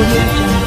audio jungle.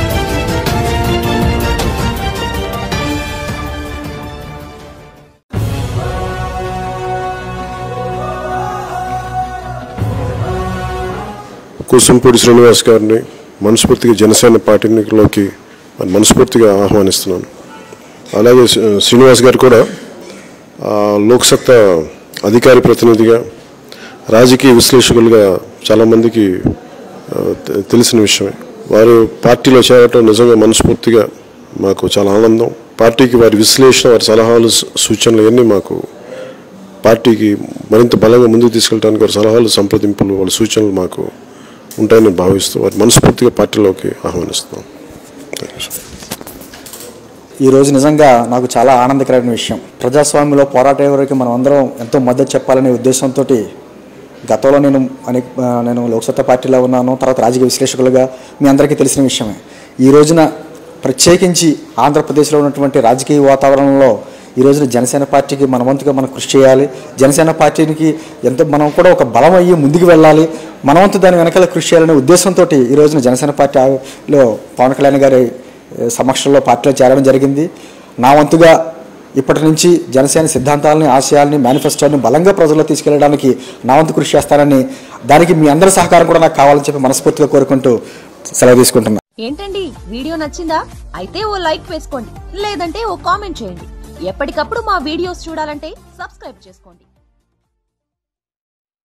కుసంపూడి Srinivas గారిని మనస్ఫూర్తిగా జనసేన పార్టీలోకి మరి మనస్ఫూర్తిగా ఆహ్వానిస్తున్నాను అలాగే శ్రీ- శ్రీనివాస్ గారు కూడా ఆ, లోక్సత్తా అధికారి ప్రతినిధిగా రాజకీయ విశ్లేషకులుగా చాలామందికి ఆ, తె- తెలిసిన విషయమే వారు పార్టీలో చేరటం నిజంగా మనస్ఫూర్తిగా మాకు చాలా ఆనందం పార్టీకి వారి విశ్లేషణ వారి సలహాలు సూ- సూచనలు ఇవన్నీ మాకు పార్టీకి మరింత బలంగా ముందుకు తీసుకెళ్ళడానికి వారి సలహాలు సంప్రదింపులు వాళ్ళ సూచనలు మాకు ఉంటాయని భావిస్తూ వారి మనస్ఫూర్తిగా పార్టీలోకి ఆహ్వానిస్తున్నాం థ్యాంక్ యూ సార్ ఈరోజు నిజంగా నాకు చాలా ఆనందకరమైన విషయం ప్రజాస్వామ్యంలో పోరాటే వరకు మనం అందరం ఎంతో మద్దతు చెప్పాలనే ఉద్దేశంతో గతంలో నేను అనేక ఆ, నేను లోక్సత్తా పార్టీలో ఉన్నాను తర్వాత రాజకీయ విశ్లేషకులుగా మీ అందరికీ తెలిసిన విషయమే ఈ రోజున ప్రత్యేకించి ఆంధ్రప్రదేశ్లో ఉన్నటువంటి రాజకీయ వాతావరణంలో ఈ రోజున జనసేన పార్టీకి మన వంతుగా మనం కృషి చేయాలి జనసేన పార్టీకి ఎంత మనం కూడా ఒక బలం అయ్యి ముందుకు వెళ్ళాలి మన వంతు దాని వెనకాల కృషి చేయాలనే ఉద్దేశంతో ఈ రోజున జనసేన పార్టీలో పవన్ కళ్యాణ్ గారి ఏ, సమక్షంలో పార్టీలో చేరడం జరిగింది నా వంతుగా ఇప్పటి నుంచి జనసేన సిద్ధాంతాలని ఆశయాల్ని మేనిఫెస్టోని బలంగా ప్రజల్లో తీసుకెళ్ళడానికి నా వంతు కృషి చేస్తానని దానికి మీ అందరి సహకారం కూడా నాకు కావాలని చెప్పి మనస్ఫూర్తిగా కోరుకుంటూ సెలవు తీసుకుంటున్నాను ఏంటండి వీడియో నచ్చిందా అయితే ఓ లైక్ వేసుకోండి లేదంటే ఓ కామెంట్ చేయండి ఎప్పటికప్పుడు మా వీడియోస్ చూడాలంటే సబ్స్క్రైబ్ చేసుకోండి